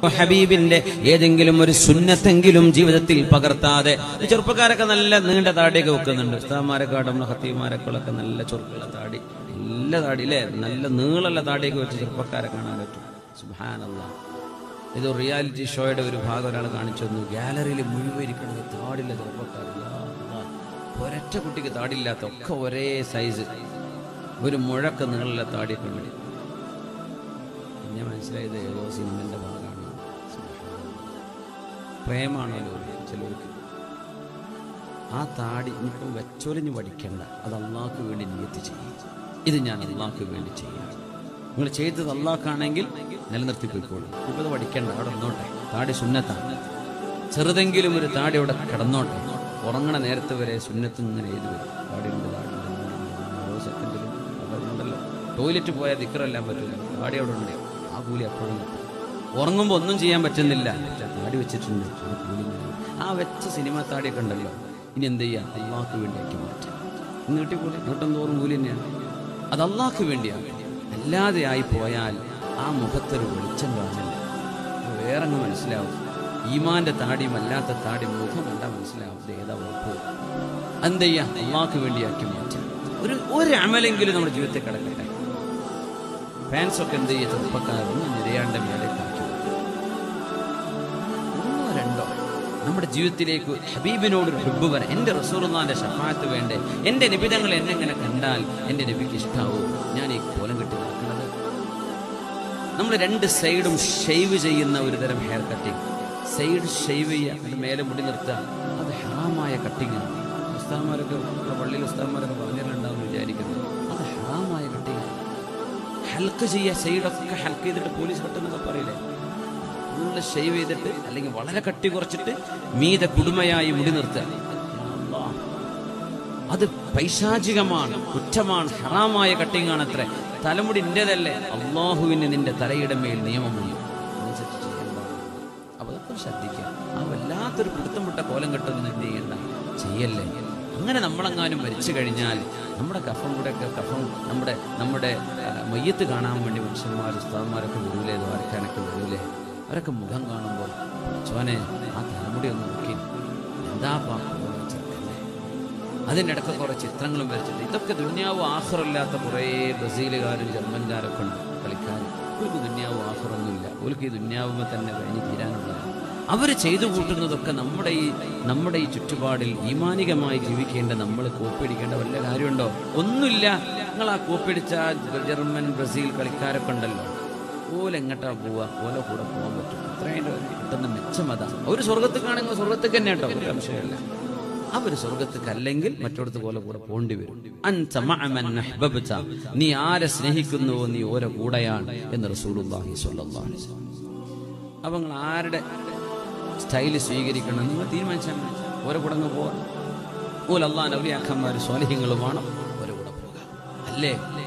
ഹബീബിന്റെ ഏതെങ്കിലും ഒരു സുന്നത്തെങ്കിലും ജീവിതത്തിൽ പകർത്താതെ ചെറുപ്പക്കാരൊക്കെ നല്ല നീണ്ട താടിയൊക്കെ വെക്കുന്നുണ്ട് ഉസ്താമാരെക്കാട്ടും ഹത്തീമാരെക്കാളൊക്കെ നല്ല ചൊറുക്കുള്ള താടി നല്ല താടി അല്ലേ നല്ല നീളമുള്ള താടിയൊക്കെ വെച്ച് ചെറുപ്പക്കാരെ കാണാൻ പറ്റും സുഹാനല്ല ഇത് റിയാലിറ്റി ഷോയുടെ ഒരു ഭാഗം ഒരാൾ കാണിച്ചു തന്നു ഗാലറിയിൽ മുഴുവൻ ഇരിക്കുന്നത് താടില്ല ചെറുപ്പക്കാർ യാ അല്ലാ. ഒരൊറ്റ കുട്ടിക്ക് താടിയില്ലാത്ത ഒക്കെ ഒരേ സൈസ് ഒരു മുഴക്ക നീളമുള്ള താടിയൊക്കെ ഉണ്ട് പിന്നെ മനസ്സിലായത് ഏതോ സിനിമന്റെ ഭാഗമാണ് പ്രേമാണല്ലോ ചിലർക്ക് ആ താടി ഇനിയിപ്പം വെച്ചൊലിഞ്ഞ് പഠിക്കണ്ട അത് അള്ളാഹ്ക്ക് വേണ്ടി നിയത്തി ചെയ്യും ഇത് ഞാൻ അള്ളാഹ്ക്ക് വേണ്ടി ചെയ്യാം നിങ്ങൾ ചെയ്തത് അള്ളാഹ്ക്കാണെങ്കിൽ നിലനിർത്തി പോയിക്കോളൂ ഇപ്പം ഇത് പഠിക്കണ്ട അവിടെ നിന്നോട്ടെ താടി സുന്നത്താണ് ചെറുതെങ്കിലും ഒരു താടി അവിടെ കിടന്നോട്ടെ ഉറങ്ങണ നേരത്തെ വരെ സുന്നത്ത് ഇങ്ങനെ എഴുതി വരും താടി ഉണ്ട് താടി ഉണ്ട്, താടി ഉണ്ട്. ഓരോ സെക്കൻഡിലും അതുണ്ടല്ലോ ടോയ്ലറ്റ് പോയാൽ ദിക്കറെല്ലാം പറ്റില്ല താടി അവിടെ ഉണ്ട് ആ കൂലി എപ്പോഴും കിട്ടും ഉറങ്ങുമ്പോൾ ഒന്നും ചെയ്യാൻ പറ്റുന്നില്ല പക്ഷെ താടി വെച്ചിട്ടുണ്ട് ആ കൂലി ഇങ്ങനെ വരും. ആ വെച്ച സിനിമ താടിയൊക്കെ ഉണ്ടല്ലോ ഇനി എന്ത് ചെയ്യാം അള്ളാഹ്ക്ക് വേണ്ടിയാക്കി മാറ്റാം നീട്ടിക്കൂലി നീട്ടം തോറും കൂലി തന്നെയാണ് അത് അള്ളാഹ്ക്ക് വേണ്ടിയാണ് അല്ലാതെ ആയി പോയാൽ ആ മുഖത്തൊരു വെളിച്ചം കാണില്ല അത് വേറെ അങ്ങ് മനസ്സിലാവും ഈമാന്റെ താടിയും അല്ലാത്ത താടി മുഖം കണ്ടാൽ മനസ്സിലാവും ഇത് ഏതാ വകുപ്പ് എന്ത് ചെയ്യാം അള്ളാഹ്ക്ക് വേണ്ടിയാക്കി മാറ്റാം ഒരു ഒരു അമലെങ്കിലും നമ്മുടെ ജീവിതത്തിൽ കിടക്കട്ടെ ഫാൻസൊക്കെ എന്ത് ചെയ്യുക ചെറുപ്പക്കാരൊന്നും നിരയാണ്ട മേലേക്ക് ആക്കി വെക്കും. ഒന്നോ രണ്ടോ നമ്മുടെ ജീവിതത്തിലേക്ക് ഹബീബിനോട് ഒരു ഹുബ് വരാൻ എൻ്റെ റസൂറുന്നാന്റെ ഷഫാത്ത് വേണ്ടേ എൻ്റെ നിബിധങ്ങൾ എന്നെ ഇങ്ങനെ കണ്ടാൽ എൻ്റെ നബിക്ക് ഇഷ്ടാവൂ ഞാൻ ഈ കോലം കെട്ടി നടക്കുന്നത് നമ്മൾ രണ്ട് സൈഡും ഷെയ്വ് ചെയ്യുന്ന ഒരു തരം ഹെയർ കട്ടിങ് സൈഡ് ഷെയ്വ് ചെയ്യുക അതിന്റെ മേലെ മുടി നിർത്തുക അത് ഹറാമായ കട്ടിങ് ആണ് ഉസ്താന്മാരൊക്കെ നമ്മുടെ പള്ളിയിൽ ഉസ്താന്മാരൊക്കെ പറഞ്ഞിട്ടുണ്ടാവും വിചാരിക്കുന്നത് അത് ഹറാമായ കട്ടിങ് ഹൽക്ക് ചെയ്യുക സൈഡൊക്കെ ഹൽക്ക് ചെയ്തിട്ട് പോലീസ് കെട്ടുന്നൊക്കെ പറയില്ലേ ഫുള്ള് ഷെയ്വ് ചെയ്തിട്ട് അല്ലെങ്കിൽ വളരെ കട്ടി കുറച്ചിട്ട് മീത കുടുമയായി മുടി നിർത്തുക യാ അല്ലാ. അത് പൈശാചികമാണ് കുറ്റമാണ് ഹറാമായ കട്ടിങ്ങാണ് അത്ര തലമുടി നിന്റേതല്ലേ അള്ളാഹുവിന് നിന്റെ തലയുടെ മേൽ നിയമമുണ്ട് അതനുസരിച്ച് ചെയ്യാൻ പാടില്ല. അപ്പൊ അതൊക്കെ ശ്രദ്ധിക്കുക ആ വല്ലാത്തൊരു പിടുത്തം വിട്ട കോലം കെട്ടൊന്നും എന്ത് ചെയ്യണ്ട ചെയ്യല്ലേ അങ്ങനെ നമ്മളെങ്ങാനും മരിച്ചു കഴിഞ്ഞാൽ നമ്മുടെ കഫം കൂടെ ഒക്കെ കഫം നമ്മുടെ നമ്മുടെ ആ, മയ്യത്ത് കാണാൻ വേണ്ടി മനുഷ്യന്മാർ ഉസ്താന്മാരൊക്കെ വരൂലേ ദ്വാരക്കാനൊക്കെ വരൂലേ അവരൊക്കെ മുഖം കാണുമ്പോൾ ചോനെ ആ തലമുടി ഒന്ന് നോക്കി എന്താ പാ കോലം ചെറുക്കനെ അതിൻ്റെ ഇടയ്ക്ക് കുറേ ചിത്രങ്ങളും വരച്ചിട്ട് ഇതൊക്കെ ദുന്യാവ് ആഹ്റില്ലാത്ത കുറേ ബ്രസീലുകാരും ജർമ്മൻകാരൊക്കെ ഉണ്ട് കളിക്കാർ അവർക്ക് ദുന്യാവ് ആഹ്റൊന്നുമില്ല അവർക്ക് ഈ ദുന്യാവുമ്പോൾ തന്നെ കഴിഞ്ഞ് തീരാനുള്ളതാണ് അവർ ചെയ്തു കൂട്ടുന്നതൊക്കെ നമ്മുടെ ഈ നമ്മുടെ ഈ ചുറ്റുപാടിൽ ഈമാനികമായി ജീവിക്കേണ്ട നമ്മൾ കോപ്പിയടിക്കേണ്ട വല്ല കാര്യമുണ്ടോ ഒന്നുമില്ല നിങ്ങൾ ആ കോപ്പിയടിച്ച ആ ജർമ്മൻ ബ്രസീൽ കളിക്കാരൊക്കെ ഉണ്ടല്ലോ ഓല എങ്ങോട്ടാ പോവുക ഓല കൂടെ പോകാൻ പറ്റും അത്രയും കിട്ടുന്ന മെച്ചം അതാണ് ഒരു സ്വർഗത്തേക്കാണെങ്കിൽ സ്വർഗത്തേക്ക് തന്നെ കേട്ടോ ഒരു സംശയമില്ല അവർ സ്വർഗത്തേക്ക് അല്ലെങ്കിൽ മറ്റൊടത്ത് പോലെ കൂടെ പോണ്ടി വരും അൻത മഅ മൻ അഹ്ബബ്ത. നീ ആരെ സ്നേഹിക്കുന്നുവോ നീ ഓരോ കൂടെയാണ് എന്ന് റസൂലുള്ളാഹി സ്വല്ലല്ലാഹു അലൈഹി വസല്ലം അപ്പൊ നിങ്ങൾ ആരുടെ സ്റ്റൈല് സ്വീകരിക്കണം നിങ്ങൾ തീരുമാനിച്ചാൽ മതി ഓരോ കൂടെ അങ്ങ് പോവാം ഓല അള്ളാൻ ഔലിയാക്കന്മാർ സ്വാലിഹ്യങ്ങളുമാണ് ഓരോ കൂടെ പോകാം അല്ലേ